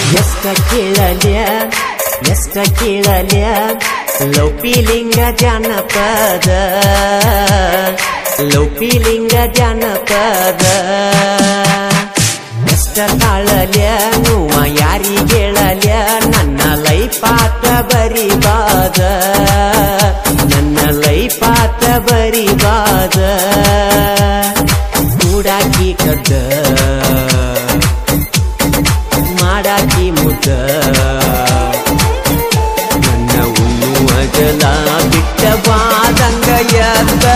ಎಷ್ಟ ಕೇಳಲ್ಯ ಎಷ್ಟ ಕೇಳಲ್ಯ ಲೌಪಿಲಿಂಗ ಜಾನಪದ ಲೌಪಿಲಿಂಗ ಜಾನಪದ ಎಷ್ಟ ತಾಳಲ್ಯ ನೋವ ಯಾರಿಗೇಳಲ್ಯ ನನ್ನ ಲೈಫಾಟ ಬರಿಬಾದ ನನ್ನ ಲೈಫಾಟ ಬರಿಬಾದ ಕೂಡಾಕಿ ಕದ್ದ ಮಾಡಾಕಿ ಮುದ್ದ ನನ್ನ ಉಣ್ಣುವ ಜಲ ಬಿಟ್ಟ ಬಾದಂಗ ಎದ್ದ